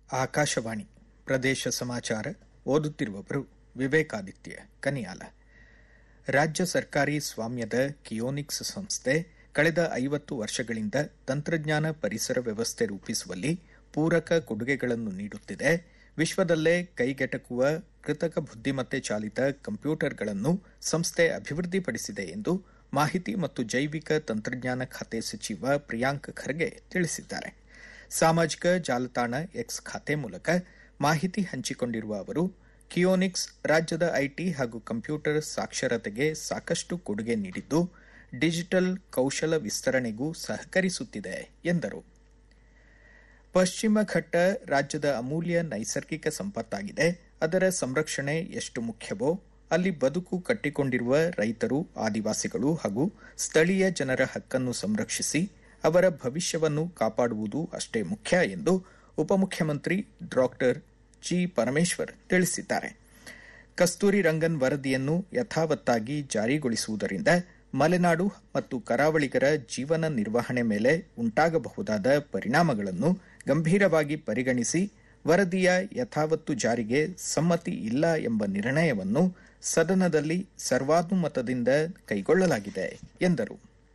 ಆಕಾಶವಾಣಿ ಪ್ರದೇಶ ಸಮಾಚಾರ ಓದುತ್ತಿರುವವರು ವಿವೇಕಾದಿತ್ಯ ಕನಿಯಾಲ ರಾಜ್ಯ ಸರ್ಕಾರಿ ಸ್ವಾಮ್ಯದ ಕಿಯೋನಿಕ್ಸ್ ಸಂಸ್ಥೆ ಕಳೆದ ಐವತ್ತು ವರ್ಷಗಳಿಂದ ತಂತ್ರಜ್ಞಾನ ಪರಿಸರ ವ್ಯವಸ್ಥೆ ರೂಪಿಸುವಲ್ಲಿ ಪೂರಕ ಕೊಡುಗೆಗಳನ್ನು ನೀಡುತ್ತಿದೆ ವಿಶ್ವದಲ್ಲೇ ಕೈಗೆಟಕುವ ಕೃತಕ ಬುದ್ದಿಮತ್ತೆ ಚಾಲಿತ ಕಂಪ್ಯೂಟರ್ಗಳನ್ನು ಸಂಸ್ಥೆ ಅಭಿವೃದ್ಧಿಪಡಿಸಿದೆ ಎಂದು ಮಾಹಿತಿ ಮತ್ತು ಜೈವಿಕ ತಂತ್ರಜ್ಞಾನ ಖಾತೆ ಸಚಿವ ಪ್ರಿಯಾಂಕ್ ಖರ್ಗೆ ತಿಳಿಸಿದ್ದಾರೆ ಸಾಮಾಜಿಕ ಜಾಲತಾಣ ಎಕ್ಸ್ ಖಾತೆ ಮೂಲಕ ಮಾಹಿತಿ ಹಂಚಿಕೊಂಡಿರುವ ಅವರು ಕಿಯೋನಿಕ್ಸ್ ರಾಜ್ಯದ ಐಟಿ ಹಾಗೂ ಕಂಪ್ಯೂಟರ್ ಸಾಕ್ಷರತೆಗೆ ಸಾಕಷ್ಟು ಕೊಡುಗೆ ನೀಡಿದ್ದು ಡಿಜಿಟಲ್ ಕೌಶಲ ವಿಸ್ತರಣೆಗೂ ಸಹಕರಿಸುತ್ತಿದೆ ಎಂದರು ಪಶ್ಚಿಮ ಘಟ್ಟ ರಾಜ್ಯದ ಅಮೂಲ್ಯ ನೈಸರ್ಗಿಕ ಸಂಪತ್ತಾಗಿದೆ ಅದರ ಸಂರಕ್ಷಣೆ ಎಷ್ಟು ಮುಖ್ಯವೋ ಅಲ್ಲಿ ಬದುಕು ಕಟ್ಟಿಕೊಂಡಿರುವ ರೈತರು ಆದಿವಾಸಿಗಳು ಹಾಗೂ ಸ್ಥಳೀಯ ಜನರ ಹಕ್ಕನ್ನು ಸಂರಕ್ಷಿಸಿ ಅವರ ಭವಿಷ್ಯವನ್ನು ಕಾಪಾಡುವುದು ಅಷ್ಟೇ ಮುಖ್ಯ ಎಂದು ಉಪಮುಖ್ಯಮಂತ್ರಿ ಡಾಕ್ಟರ್ ಜಿ ಪರಮೇಶ್ವರ್ ತಿಳಿಸಿದ್ದಾರೆ ಕಸ್ತೂರಿ ರಂಗನ್ ವರದಿಯನ್ನು ಯಥಾವತ್ತಾಗಿ ಜಾರಿಗೊಳಿಸುವುದರಿಂದ ಮಲೆನಾಡು ಮತ್ತು ಕರಾವಳಿಗರ ಜೀವನ ನಿರ್ವಹಣೆ ಮೇಲೆ ಉಂಟಾಗಬಹುದಾದ ಪರಿಣಾಮಗಳನ್ನು ಗಂಭೀರವಾಗಿ ಪರಿಗಣಿಸಿ ವರದಿಯ ಯಥಾವತ್ತು ಜಾರಿಗೆ ಸಮ್ಮತಿ ಇಲ್ಲ ಎಂಬ ನಿರ್ಣಯವನ್ನು ಸದನದಲ್ಲಿ ಸರ್ವಾನುಮತದಿಂದ ಕೈಗೊಳ್ಳಲಾಗಿದೆ ಎಂದರು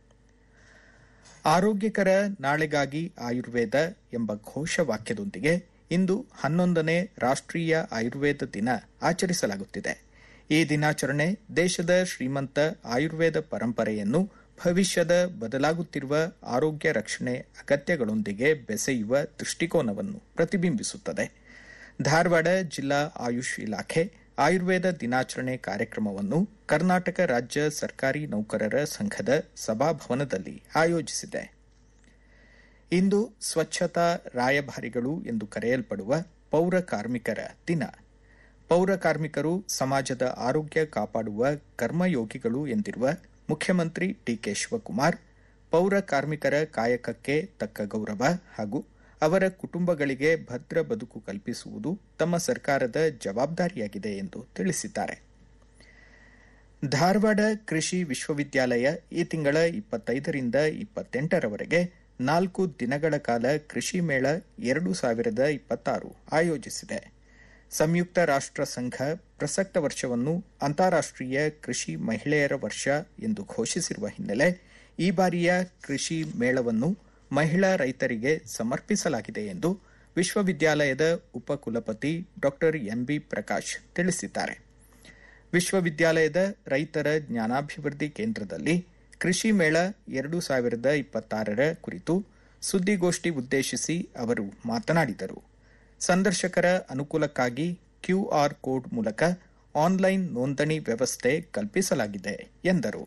ಆರೋಗ್ಯಕರ ನಾಳೆಗಾಗಿ ಆಯುರ್ವೇದ ಎಂಬ ಘೋಷವಾಕ್ಯದೊಂದಿಗೆ ಇಂದು ಹನ್ನೊಂದನೇ ರಾಷ್ಟ್ರೀಯ ಆಯುರ್ವೇದ ದಿನ ಆಚರಿಸಲಾಗುತ್ತಿದೆ ಈ ದಿನಾಚರಣೆ ದೇಶದ ಶ್ರೀಮಂತ ಆಯುರ್ವೇದ ಪರಂಪರೆಯನ್ನು ಭವಿಷ್ಯದ ಬದಲಾಗುತ್ತಿರುವ ಆರೋಗ್ಯ ರಕ್ಷಣೆ ಅಗತ್ಯಗಳೊಂದಿಗೆ ಬೆಸೆಯುವ ದೃಷ್ಟಿಕೋನವನ್ನು ಪ್ರತಿಬಿಂಬಿಸುತ್ತದೆ ಧಾರವಾಡ ಜಿಲ್ಲಾ ಆಯುಷ್ ಇಲಾಖೆ ಆಯುರ್ವೇದ ದಿನಾಚರಣೆ ಕಾರ್ಯಕ್ರಮವನ್ನು ಕರ್ನಾಟಕ ರಾಜ್ಯ ಸರ್ಕಾರಿ ನೌಕರರ ಸಂಘದ ಸಭಾಭವನದಲ್ಲಿ ಆಯೋಜಿಸಿದೆ ಇಂದು ಸ್ವಚ್ಛತಾ ರಾಯಭಾರಿಗಳು ಎಂದು ಕರೆಯಲ್ಪಡುವ ಪೌರ ಕಾರ್ಮಿಕರ ದಿನ ಪೌರ ಕಾರ್ಮಿಕರು ಸಮಾಜದ ಆರೋಗ್ಯ ಕಾಪಾಡುವ ಕರ್ಮಯೋಗಿಗಳು ಎಂದಿರುವ ಮುಖ್ಯಮಂತ್ರಿ ಡಿಕೆ ಶಿವಕುಮಾರ್ ಪೌರ ಕಾರ್ಮಿಕರ ಕಾಯಕಕ್ಕೆ ತಕ್ಕ ಗೌರವ ಹಾಗೂ ಅವರ ಕುಟುಂಬಗಳಿಗೆ ಭದ್ರ ಬದುಕು ಕಲ್ಪಿಸುವುದು ತಮ್ಮ ಸರ್ಕಾರದ ಜವಾಬ್ದಾರಿಯಾಗಿದೆ ಎಂದು ತಿಳಿಸಿದ್ದಾರೆ ಧಾರವಾಡ ಕೃಷಿ ವಿಶ್ವವಿದ್ಯಾಲಯ ಈ ತಿಂಗಳ ಇಪ್ಪತ್ತೈದರಿಂದ ಇಪ್ಪತ್ತೆಂಟರವರೆಗೆ ನಾಲ್ಕು ದಿನಗಳ ಕಾಲ ಕೃಷಿ ಮೇಳ ಎರಡು ಸಾವಿರದ ಇಪ್ಪತ್ತಾರು ಆಯೋಜಿಸಿದೆ ಸಂಯುಕ್ತ ರಾಷ್ಟ್ರ ಸಂಘ ಪ್ರಸಕ್ತ ವರ್ಷವನ್ನು ಅಂತಾರಾಷ್ಟ್ರೀಯ ಕೃಷಿ ಮಹಿಳೆಯರ ವರ್ಷ ಎಂದು ಘೋಷಿಸಿರುವ ಹಿನ್ನೆಲೆ ಈ ಬಾರಿಯ ಕೃಷಿ ಮೇಳವನ್ನು ಮಹಿಳಾ ರೈತರಿಗೆ ಸಮರ್ಪಿಸಲಾಗಿದೆ ಎಂದು ವಿಶ್ವವಿದ್ಯಾಲಯದ ಉಪಕುಲಪತಿ ಡಾ ಎಂಬಿ ಪ್ರಕಾಶ್ ತಿಳಿಸಿದ್ದಾರೆ ವಿಶ್ವವಿದ್ಯಾಲಯದ ರೈತರ ಜ್ಞಾನಾಭಿವೃದ್ಧಿ ಕೇಂದ್ರದಲ್ಲಿ ಕೃಷಿ ಮೇಳ ಎರಡು ಸಾವಿರದ ಇಪ್ಪತ್ತಾರರ ಕುರಿತು ಸುದ್ದಿಗೋಷ್ಠಿ ಉದ್ದೇಶಿಸಿ ಅವರು ಮಾತನಾಡಿದರು ಸಂದರ್ಶಕರ ಅನುಕೂಲಕ್ಕಾಗಿ ಕ್ಯೂಆರ್ ಕೋಡ್ ಮೂಲಕ ಆನ್ಲೈನ್ ನೋಂದಣಿ ವ್ಯವಸ್ಥೆ ಕಲ್ಪಿಸಲಾಗಿದೆ ಎಂದರು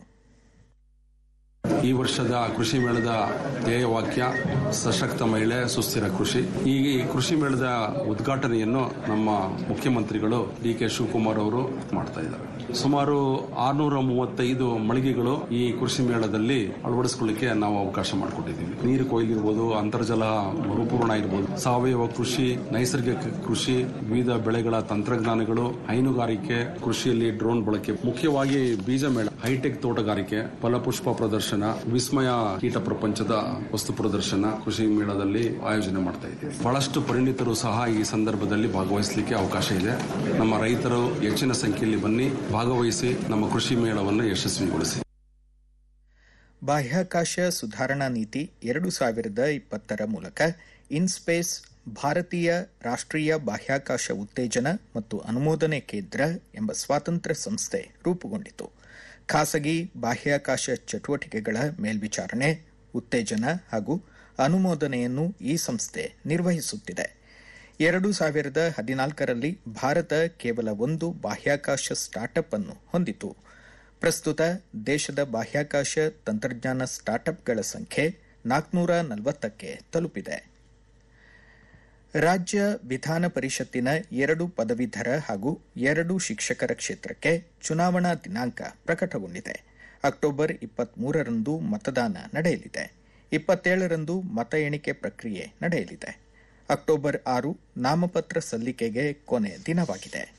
ಈ ವರ್ಷದ ಕೃಷಿ ಮೇಳದ ಧ್ಯೇಯವಾಕ್ಯ ಸಶಕ್ತ ಮಹಿಳೆ ಸುಸ್ಥಿರ ಕೃಷಿ ಈಗ ಈ ಕೃಷಿ ಮೇಳದ ಉದ್ಘಾಟನೆಯನ್ನು ನಮ್ಮ ಮುಖ್ಯಮಂತ್ರಿಗಳು ಡಿ ಕೆ ಶಿವಕುಮಾರ್ ಅವರು ಮಾಡ್ತಾ ಇದ್ದಾರೆ ಸುಮಾರು ಆರ್ನೂರ ಮೂವತ್ತೈದು ಮಳಿಗೆಗಳು ಈ ಕೃಷಿ ಮೇಳದಲ್ಲಿ ಅಳವಡಿಸಿಕೊಳ್ಳಿಕ್ಕೆ ನಾವು ಅವಕಾಶ ಮಾಡಿಕೊಟ್ಟಿದ್ದೀವಿ ನೀರು ಕೊಯ್ಲಿರ್ಬೋದು ಅಂತರ್ಜಲ ಮರುಪೂರ್ಣ ಇರ್ಬೋದು ಸಾವಯವ ಕೃಷಿ ನೈಸರ್ಗಿಕ ಕೃಷಿ ವಿವಿಧ ಬೆಳೆಗಳ ತಂತ್ರಜ್ಞಾನಗಳು ಹೈನುಗಾರಿಕೆ ಕೃಷಿಯಲ್ಲಿ ಡ್ರೋನ್ ಬಳಕೆ ಮುಖ್ಯವಾಗಿ ಬೀಜ ಮೇಳ ಹೈಟೆಕ್ ತೋಟಗಾರಿಕೆ ಫಲಪುಷ್ಪ ಪ್ರದರ್ಶನ ವಿಸ್ಮಯ ಕೀಟ ಪ್ರಪಂಚದ ವಸ್ತು ಪ್ರದರ್ಶನ ಕೃಷಿ ಮೇಳದಲ್ಲಿ ಆಯೋಜನೆ ಮಾಡ್ತಾ ಇದ್ದೀವಿ ಬಹಳಷ್ಟು ಪರಿಣಿತರು ಸಹ ಈ ಸಂದರ್ಭದಲ್ಲಿ ಭಾಗವಹಿಸಲಿಕ್ಕೆ ಅವಕಾಶ ಇದೆ ನಮ್ಮ ರೈತರು ಹೆಚ್ಚಿನ ಸಂಖ್ಯೆಯಲ್ಲಿ ಬನ್ನಿ ಭಾಗವಹಿಸಿ ನಮ್ಮ ಕೃಷಿ ಮೇಳವನ್ನು ಯಶಸ್ವಿಗೊಳಿಸಿ ಬಾಹ್ಯಾಕಾಶ ಸುಧಾರಣಾ ನೀತಿ ಎರಡು ಸಾವಿರದ ಇಪ್ಪತ್ತರ ಮೂಲಕ ಇನ್ಸ್ಪೇಸ್ ಭಾರತೀಯ ರಾಷ್ಟ್ರೀಯ ಬಾಹ್ಯಾಕಾಶ ಉತ್ತೇಜನ ಮತ್ತು ಅನುಮೋದನೆ ಕೇಂದ್ರ ಎಂಬ ಸ್ವಾತಂತ್ರ್ಯ ಸಂಸ್ಥೆ ರೂಪುಗೊಂಡಿತು ಖಾಸಗಿ ಬಾಹ್ಯಾಕಾಶ ಚಟುವಟಿಕೆಗಳ ಮೇಲ್ವಿಚಾರಣೆ ಉತ್ತೇಜನ ಹಾಗೂ ಅನುಮೋದನೆಯನ್ನು ಈ ಸಂಸ್ಥೆ ನಿರ್ವಹಿಸುತ್ತಿದೆ ಎರಡು ಸಾವಿರದ ಹದಿನಾಲ್ಕರಲ್ಲಿ ಭಾರತ ಕೇವಲ ಒಂದು ಬಾಹ್ಯಾಕಾಶ ಸ್ಟಾರ್ಟ್ಅಪ್ ಅನ್ನು ಹೊಂದಿತು ಪ್ರಸ್ತುತ ದೇಶದ ಬಾಹ್ಯಾಕಾಶ ತಂತ್ರಜ್ಞಾನ ಸ್ಟಾರ್ಟ್ಅಪ್ಗಳ ಸಂಖ್ಯೆ ನಾಲ್ಕುನೂರ ನಲವತ್ತಕ್ಕೆ ತಲುಪಿದೆ ರಾಜ್ಯ ವಿಧಾನ ಪರಿಷತ್ತಿನ ಎರಡು ಪದವೀಧರ ಹಾಗೂ ಎರಡು ಶಿಕ್ಷಕರ ಕ್ಷೇತ್ರಕ್ಕೆ ಚುನಾವಣಾ ದಿನಾಂಕ ಪ್ರಕಟಗೊಂಡಿದೆ ಅಕ್ಟೋಬರ್ ಇಪ್ಪತ್ಮೂರರಂದು ಮತದಾನ ನಡೆಯಲಿದೆ ಇಪ್ಪತ್ತೇಳರಂದು ಮತ ಎಣಿಕೆ ಪ್ರಕ್ರಿಯೆ ನಡೆಯಲಿದೆ ಅಕ್ಟೋಬರ್ ಆರು ನಾಮಪತ್ರ ಸಲ್ಲಿಕೆಗೆ ಕೊನೆ ದಿನವಾಗಿದೆ